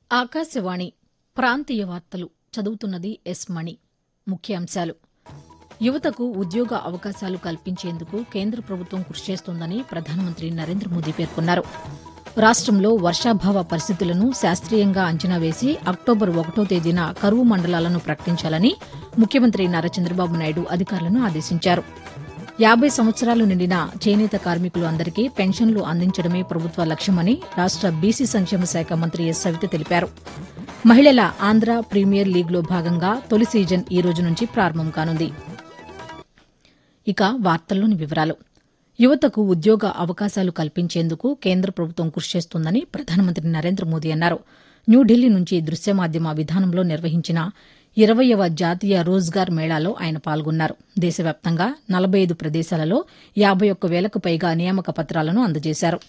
ఆకాశవాణి ప్రాంతీయ వార్తలు చదువుతున్నది ఎస్ మణి ముఖ్యాంశాలు యువతకు ఉద్యోగ అవకాశాలు కల్పించేందుకు కేంద్ర ప్రభుత్వం కృషి చేస్తోందని ప్రధానమంత్రి నరేంద్ర మోదీ పేర్కొన్నారు రాష్టంలో వర్షాభావ పరిస్థితులను శాస్త్రీయంగా అంచనా వేసి అక్టోబర్ ఒకటో తేదీన కరువు మండలాలను ప్రకటించాలని ముఖ్యమంత్రి నారా చంద్రబాబు నాయుడు అధికారులను ఆదేశించారు యాబై సంవత్సరాలు నిండిన చేనేత కార్మికులు అందరికీ పెన్షన్లు అందించడమే ప్రభుత్వ లక్ష్యమని రాష్ట బీసీ సంక్షేమ శాఖ మంత్రి ఎస్ సవిత తెలిపారు మహిళల ఆంధ్ర ప్రీమియర్ లీగ్లో భాగంగా తొలి సీజన్ ఈ రోజు నుంచి ప్రారంభం కానుంది ఇక వార్తల్లోని వివరాలు యువతకు ఉద్యోగ అవకాశాలు కల్పించేందుకు కేంద్ర ప్రభుత్వం కృషి చేస్తోందని ప్రధానమంత్రి నరేంద్ర మోదీ అన్నారు న్యూఢిల్లీ నుంచి దృశ్య మాధ్యమ విధానంలో నిర్వహించిన ఇరవయవ జాతీయ రోజ్గార్ మేళాలో ఆయన పాల్గొన్నారు దేశవ్యాప్తంగా నలభై ఐదు ప్రదేశాలలో యాబై ఒక్క వేలకు పైగా నియామక పత్రాలను అందజేశారు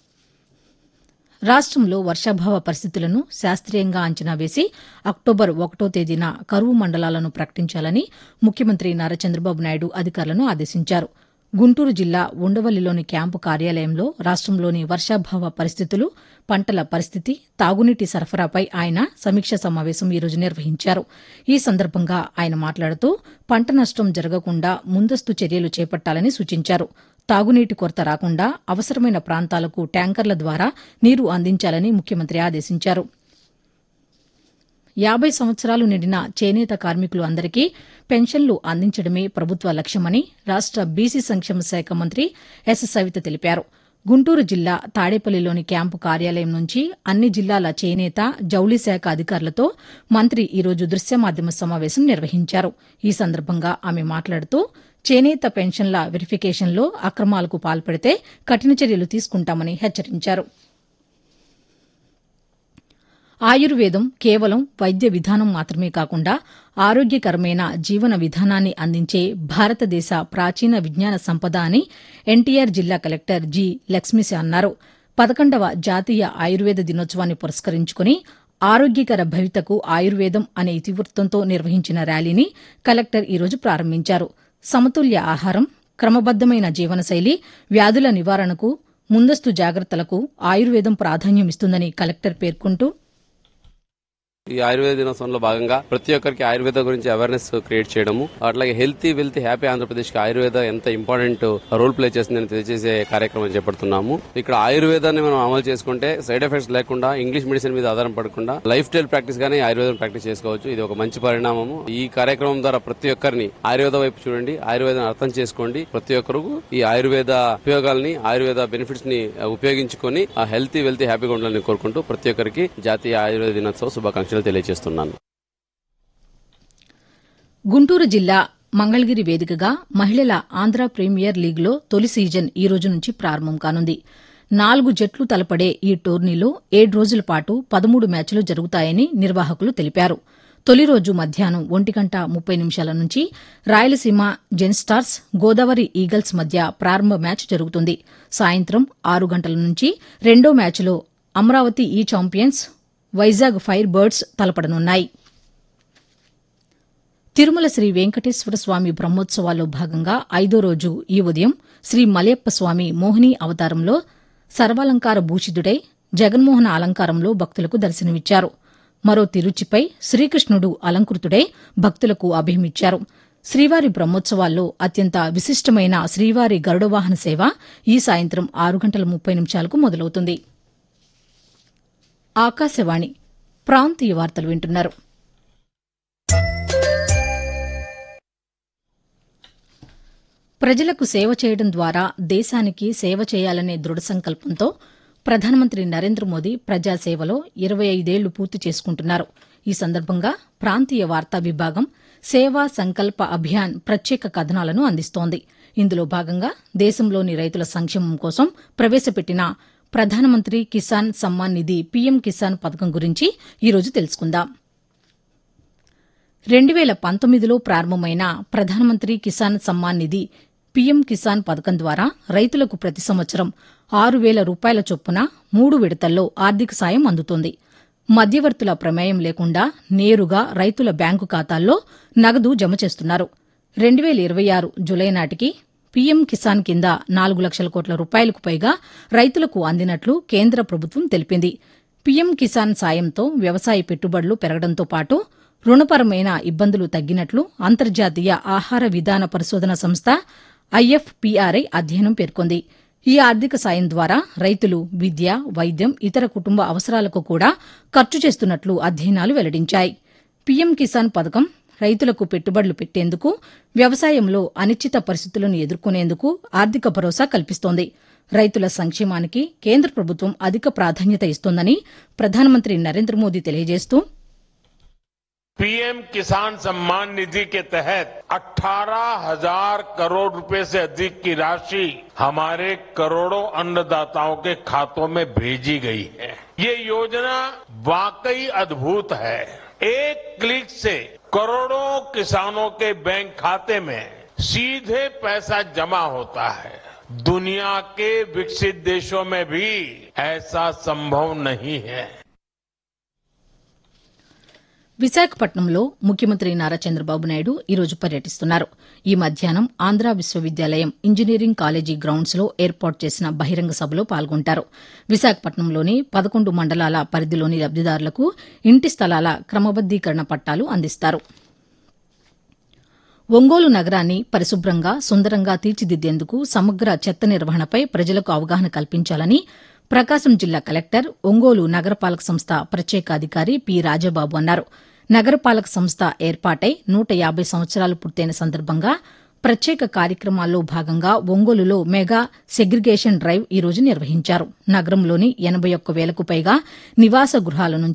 రాష్టంలో వర్షాభావ పరిస్థితులను శాస్త్రీయంగా అంచనా వేసి అక్టోబర్ ఒకటో తేదీన కరువు మండలాలను ప్రకటించాలని ముఖ్యమంత్రి నారా చంద్రబాబు నాయుడు అధికారులను ఆదేశించారు గుంటూరు జిల్లా ఉండవల్లిలోని క్యాంపు కార్యాలయంలో రాష్టంలోని వర్షాభావ పరిస్థితులు పంటల పరిస్థితి తాగునీటి సరఫరాపై ఆయన సమీక్షా సమావేశం ఈ రోజు నిర్వహించారు ఈ సందర్భంగా ఆయన మాట్లాడుతూ పంట నష్టం జరగకుండా ముందస్తు చర్యలు చేపట్టాలని సూచించారు తాగునీటి కొరత రాకుండా అవసరమైన ప్రాంతాలకు ట్యాంకర్ల ద్వారా నీరు అందించాలని ముఖ్యమంత్రి ఆదేశించారు యాబై సంవత్సరాలు నిండిన చేనేత కార్మికులు అందరికీ పెన్షన్లు అందించడమే ప్రభుత్వ లక్ష్యమని రాష్ట బీసీ సంక్షేమ శాఖ మంత్రి ఎస్ సవిత తెలిపారు గుంటూరు జిల్లా తాడేపల్లిలోని క్యాంపు కార్యాలయం నుంచి అన్ని జిల్లాల చేనేత జౌళి శాఖ అధికారులతో మంత్రి ఈరోజు దృశ్య మాధ్యమ సమావేశం నిర్వహించారు ఈ సందర్భంగా ఆమె మాట్లాడుతూ చేనేత పెన్షన్ల వెరిఫికేషన్లో అక్రమాలకు పాల్పడితే కఠిన చర్యలు తీసుకుంటామని హెచ్చరించారు ఆయుర్వేదం కేవలం వైద్య విధానం మాత్రమే కాకుండా ఆరోగ్యకరమైన జీవన విధానాన్ని అందించే భారతదేశ ప్రాచీన విజ్ఞాన సంపద అని ఎన్టీఆర్ జిల్లా కలెక్టర్ జి లక్ష్మీశ అన్నారు పదకొండవ జాతీయ ఆయుర్వేద దినోత్సవాన్ని పురస్కరించుకుని ఆరోగ్యకర భవితకు ఆయుర్వేదం అనే ఇతివృత్తంతో నిర్వహించిన ర్యాలీని కలెక్టర్ ఈరోజు ప్రారంభించారు సమతుల్య ఆహారం క్రమబద్దమైన జీవనశైలి వ్యాధుల నివారణకు ముందస్తు జాగ్రత్తలకు ఆయుర్వేదం ప్రాధాన్యమిస్తుందని కలెక్టర్ పేర్కొంటూ ఈ ఆయుర్వేద దినోత్సవంలో భాగంగా ప్రతి ఒక్కరికి ఆయుర్వేద గురించి అవేర్నెస్ క్రియేట్ చేయడము అట్లాగే హెల్తీ వెల్తీ హ్యాపీ ఆంధ్రప్రదేశ్ కి ఆయుర్వేద ఎంత ఇంపార్టెంట్ రోల్ ప్లే చేస్తుందని తెలియజేసే కార్యక్రమం చేపడుతున్నాము ఇక్కడ ఆయుర్వేదాన్ని మనం అమలు చేసుకుంటే సైడ్ ఎఫెక్ట్స్ లేకుండా ఇంగ్లీష్ మెడిసిన్ మీద ఆధారపడకుండా లైఫ్ స్టైల్ ప్రాక్టీస్ గానే ఆయుర్వేదం ప్రాక్టీస్ చేసుకోవచ్చు ఇది ఒక మంచి పరిణామము ఈ కార్యక్రమం ద్వారా ప్రతి ఒక్కరిని ఆయుర్వేద వైపు చూడండి ఆయుర్వేదం అర్థం చేసుకోండి ప్రతి ఒక్కరు ఈ ఆయుర్వేద ఉపయోగాల్ని ఆయుర్వేద బెనిఫిట్స్ ని ఉపయోగించుకొని ఆ హెల్తీ వెల్తీ హ్యాపీగా ఉండాలని కోరుకుంటూ ప్రతి ఒక్కరికి జాతీయ ఆయుర్వేద దినోత్సవ శుభాకాంక్షలు తెలియజేస్తున్నాను గుంటూరు జిల్లా మంగళగిరి వేదికగా మహిళల ఆంధ్ర ప్రీమియర్ లీగ్లో తొలి సీజన్ ఈ రోజు నుంచి ప్రారంభం కానుంది నాలుగు జట్లు తలపడే ఈ టోర్నీలో ఏడు రోజుల పాటు పదమూడు మ్యాచ్లు జరుగుతాయని నిర్వాహకులు తెలిపారు తొలి రోజు మధ్యాహ్నం ఒంటి గంట ముప్పై నిమిషాల నుంచి రాయలసీమ జెన్స్టార్స్ గోదావరి ఈగల్స్ మధ్య ప్రారంభ మ్యాచ్ జరుగుతుంది సాయంత్రం ఆరు గంటల నుంచి రెండో మ్యాచ్లో అమరావతి ఈ ఛాంపియన్స్ వైజాగ్ ఫైర్ బర్డ్స్ తలపడనున్నాయి తిరుమల శ్రీ వెంకటేశ్వర స్వామి బ్రహ్మోత్సవాల్లో భాగంగా ఐదో రోజు ఈ ఉదయం శ్రీ మలయప్ప స్వామి మోహిని అవతారంలో సర్వాలంకార భూషితుడై జగన్మోహన అలంకారంలో భక్తులకు దర్శనమిచ్చారు మరో తిరుచిపై శ్రీకృష్ణుడు అలంకృతుడై భక్తులకు అభయమిచ్చారు శ్రీవారి బ్రహ్మోత్సవాల్లో అత్యంత విశిష్టమైన శ్రీవారి గరుడవాహన సేవ ఈ సాయంత్రం ఆరు గంటల ముప్పై నిమిషాలకు మొదలవుతుంది ఆకాశవాణి ప్రాంతీయ వార్తలు వింటున్నారు ప్రజలకు సేవ చేయడం ద్వారా దేశానికి సేవ చేయాలనే దృఢ సంకల్పంతో ప్రధానమంత్రి నరేంద్ర మోదీ ప్రజాసేవలో ఇరవై ఐదేళ్లు పూర్తి చేసుకుంటున్నారు ఈ సందర్భంగా ప్రాంతీయ వార్తా విభాగం సేవా సంకల్ప అభియాన్ ప్రత్యేక కథనాలను అందిస్తోంది ఇందులో భాగంగా దేశంలోని రైతుల సంక్షేమం కోసం ప్రవేశపెట్టిన ప్రధానమంత్రి కిసాన్ సమ్మాన్ నిధి పీఎం కిసాన్ పథకం గురించి ఈరోజు తెలుసుకుందాం రెండు వేల పంతొమ్మిదిలో ప్రారంభమైన ప్రధానమంత్రి కిసాన్ సమ్మాన్ నిధి పీఎం కిసాన్ పథకం ద్వారా రైతులకు ప్రతి సంవత్సరం ఆరు వేల రూపాయల చొప్పున మూడు విడతల్లో ఆర్థిక సాయం అందుతోంది మధ్యవర్తుల ప్రమేయం లేకుండా నేరుగా రైతుల బ్యాంకు ఖాతాల్లో నగదు జమ చేస్తున్నారు రెండు వేల ఇరవై ఆరు జులై నాటికి పీఎం కిసాన్ కింద నాలుగు లక్షల కోట్ల రూపాయలకు పైగా రైతులకు అందినట్లు కేంద్ర ప్రభుత్వం తెలిపింది పీఎం కిసాన్ సాయంతో వ్యవసాయ పెట్టుబడులు పెరగడంతో పాటు రుణపరమైన ఇబ్బందులు తగ్గినట్లు అంతర్జాతీయ ఆహార విధాన పరిశోధన సంస్థ ఐఎఫ్పీఆర్ఐ అధ్యయనం పేర్కొంది ఈ ఆర్థిక సాయం ద్వారా రైతులు విద్య వైద్యం ఇతర కుటుంబ అవసరాలకు కూడా ఖర్చు చేస్తున్నట్లు అధ్యయనాలు వెల్లడించాయి పీఎం కిసాన్ పథకం రైతులకు పెట్టుబడులు పెట్టేందుకు వ్యవసాయంలో అనిశ్చిత పరిస్థితులను ఎదుర్కొనేందుకు ఆర్థిక భరోసా కల్పిస్తోంది రైతుల సంక్షేమానికి కేంద్ర ప్రభుత్వం అధిక ప్రాధాన్యత ఇస్తోందని ప్రధానమంత్రి నరేంద్ర మోదీ తెలియజేస్తూ पीएम किसान सम्मान निधि के तहत 18,000 करोड़ रुपए से अधिक की राशि हमारे करोड़ों अन्नदाताओं के खातों में भेजी गई है ये योजना वाकई अद्भुत है एक क्लिक से करोड़ों किसानों के बैंक खाते में सीधे पैसा जमा होता है दुनिया के विकसित देशों में भी ऐसा संभव नहीं है విశాఖపట్నంలో ముఖ్యమంత్రి నారా చంద్రబాబు నాయుడు ఈరోజు పర్యటిస్తున్నారు ఈ మధ్యాహ్నం ఆంధ్ర విశ్వవిద్యాలయం ఇంజనీరింగ్ కాలేజీ గ్రౌండ్స్ లో ఏర్పాటు చేసిన బహిరంగ సభలో పాల్గొంటారు విశాఖపట్నంలోని పదకొండు మండలాల పరిధిలోని లబ్దిదారులకు ఇంటి స్థలాల క్రమబద్దీకరణ పట్టాలు అందిస్తారు ఒంగోలు నగరాన్ని పరిశుభ్రంగా సుందరంగా తీర్చిదిద్దేందుకు సమగ్ర చెత్త నిర్వహణపై ప్రజలకు అవగాహన కల్పించాలని ప్రకాశం జిల్లా కలెక్టర్ ఒంగోలు నగరపాలక సంస్థ ప్రత్యేక అధికారి పి రాజబాబు అన్నారు నగరపాలక సంస్థ ఏర్పాటై నూట యాబై సంవత్సరాలు పూర్తయిన సందర్భంగా ప్రత్యేక కార్యక్రమాల్లో భాగంగా ఒంగోలులో మెగా సెగ్రిగేషన్ డ్రైవ్ ఈ రోజు నిర్వహించారు నగరంలోని ఎనబై ఒక్క వేలకు పైగా నివాస గృహాల నుంచి